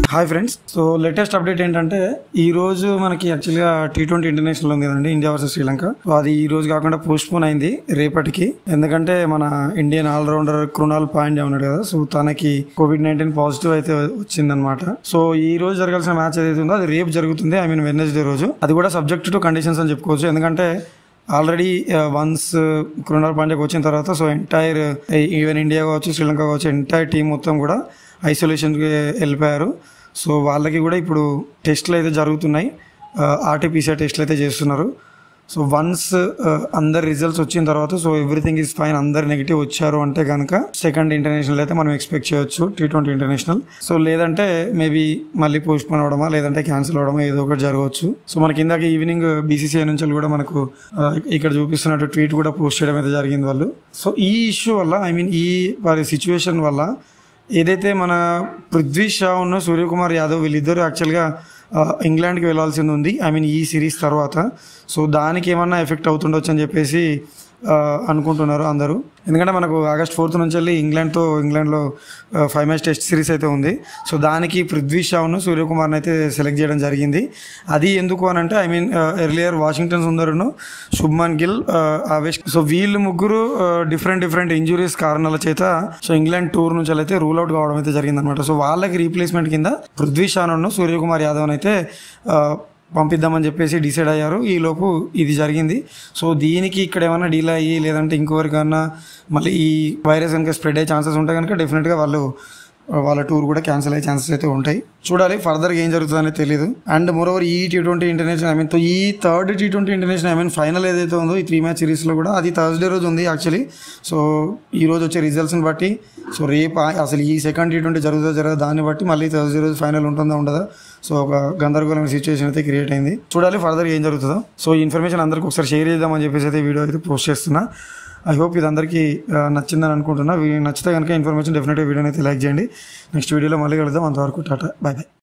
hi friends so latest update ఏంటంటే ఈ రోజు మనకి యాక్చువల్గా టీ ట్వంటీ ఇంటర్నేషనల్ ఉంది కదండి ఇండియా వర్సెస్ శ్రీలంక సో అది ఈ రోజు కాకుండా పోస్ట్ పోన్ అయింది రేపటికి ఎందుకంటే మన ఇండియన్ ఆల్రౌండర్ కృణాల్ పాండ్యా ఉన్నాడు కదా సో తనకి కోవిడ్ నైన్టీన్ పాజిటివ్ అయితే వచ్చిందనమాట సో ఈ రోజు జరగాల్సిన మ్యాచ్ ఏదైతే ఉందో అది రేపు జరుగుతుంది ఐ మీన్ వెన్నెస్డే రోజు అది కూడా సబ్జెక్ట్ టు కండిషన్స్ అని చెప్పుకోవచ్చు ఎందుకంటే ఆల్రెడీ వన్స్ కృణాల్ పాండ్యాకి వచ్చిన తర్వాత సో ఎంటైర్ ఈవెన్ ఇండియా కావచ్చు శ్రీలంక కావచ్చు ఎంటైర్ టీం మొత్తం కూడా ఐసోలేషన్కి వెళ్ళిపోయారు సో వాళ్ళకి కూడా ఇప్పుడు టెస్ట్లు అయితే జరుగుతున్నాయి ఆర్టీపీసీఆర్ టెస్ట్లు అయితే చేస్తున్నారు సో వన్స్ అందరి రిజల్ట్స్ వచ్చిన తర్వాత సో ఎవ్రీథింగ్ ఈజ్ ఫైన్ అందరు నెగిటివ్ వచ్చారు అంటే కనుక సెకండ్ ఇంటర్నేషనల్ అయితే మనం ఎక్స్పెక్ట్ చేయొచ్చు టీ ట్వంటీ ఇంటర్నేషనల్ సో లేదంటే మేబీ మళ్ళీ పోస్ట్ పోన్ అవడమా లేదంటే క్యాన్సిల్ అవడమా ఏదో ఒకటి జరగవచ్చు సో మనకి ఇందాక ఈవినింగ్ బీసీసీఐ నుంచి కూడా మనకు ఆ, ఇక్కడ చూపిస్తున్నట్టు ట్వీట్ కూడా పోస్ట్ చేయడం అయితే జరిగింది వాళ్ళు సో ఈ ఇష్యూ వల్ల ఐ మీన్ ఈ వారి సిచ్యువేషన్ వల్ల ఏదైతే మన పృథ్వీ షా ఉన్న సూర్యకుమార్ యాదవ్ వీళ్ళిద్దరూ యాక్చువల్గా ఆ, ఇంగ్లాండ్కి వెళ్ళాల్సింది ఉంది ఐ మీన్ ఈ సిరీస్ తర్వాత సో దానికి ఏమన్నా ఎఫెక్ట్ అవుతుండొచ్చు అని చెప్పేసి ఆ, అనుకుంటున్నారు అందరూ ఎందుకంటే మనకు ఆగస్ట్ ఫోర్త్ నుంచి వెళ్ళి ఇంగ్లాండ్తో ఇంగ్లాండ్లో ఫైవ్ మ్యాచ్ టెస్ట్ సిరీస్ అయితే ఉంది సో దానికి పృథ్వీ షాను సూర్యకుమార్ని అయితే సెలెక్ట్ చేయడం జరిగింది అది ఎందుకు అని అంటే ఐ మీన్ ఎర్లియర్ వాషింగ్టన్ సుందరును శుభ్మన్ గిల్ ఆవేష్ సో వీళ్ళు ముగ్గురు డిఫరెంట్ డిఫరెంట్ ఇంజురీస్ కారణాల చేత సో ఇంగ్లాండ్ టూర్ నుంచి అయితే రూల్ అవుట్ కావడం అయితే జరిగిందనమాట సో వాళ్ళకి రీప్లేస్మెంట్ కింద పృథ్వీ షాను సూర్యకుమార్ యాదవ్ అయితే ఆ, పంపిద్దామని చెప్పేసి డిసైడ్ అయ్యారు ఈ లోపు ఇది జరిగింది సో దీనికి ఇక్కడ ఏమైనా డీల్ అయ్యి లేదంటే ఇంకోరికన్నా మళ్ళీ ఈ వైరస్ కనుక స్ప్రెడ్ అయ్యే ఛాన్సెస్ ఉంటే కనుక డెఫినెట్గా వాళ్ళు వాళ్ళ టూర్ కూడా క్యాన్సిల్ అయ్యే ఛాన్సెస్ అయితే ఉంటాయి చూడాలి ఫర్దర్గా ఏం జరుగుతుందనే తెలియదు అండ్ మోరోవర్ ఈ T twenty international I mean ఈ third T twenty international I mean final ఏదైతే ఉందో ఈ త్రీ మ్యాచ్ సిరీస్లో కూడా అది థర్స్డే రోజు ఉంది యాక్చువల్లీ సో ఈ రోజు వచ్చే రిజల్ట్స్ని బట్టి సో రేపు ఆ- అసలు ఈ సెకండ్ టీ ట్వంటీ జరుగుతుందో జరగదు దాన్ని బట్టి మళ్ళీ థర్స్డే రోజు ఫైనల్ ఉంటుందా ఉండదా సో ఒక గందరగోళమైన సిచ్యువేషన్ అయితే క్రియేట్ అయింది చూడాలి ఫర్దర్గా ఏం జరుగుతుందో సో ఈ ఇన్ఫర్మేషన్ అందరికీ ఒకసారి షేర్ చేద్దామని చెప్పేసి అయితే వీడియో అయితే పోస్ట్ చేస్తున్నా ఐ హోప్ ఇది అందరికీ ఆ, నచ్చిందని అనుకుంటున్నా వీ- నచ్చితే కనుక ఇన్ఫర్మేషన్ డెఫినెట్గా వీడియోని అయితే లైక్ చేయండి నెక్స్ట్ వీడియోలో మళ్ళీ కలుద్దాం అంతవరకు టాటా బాయ్ బాయ్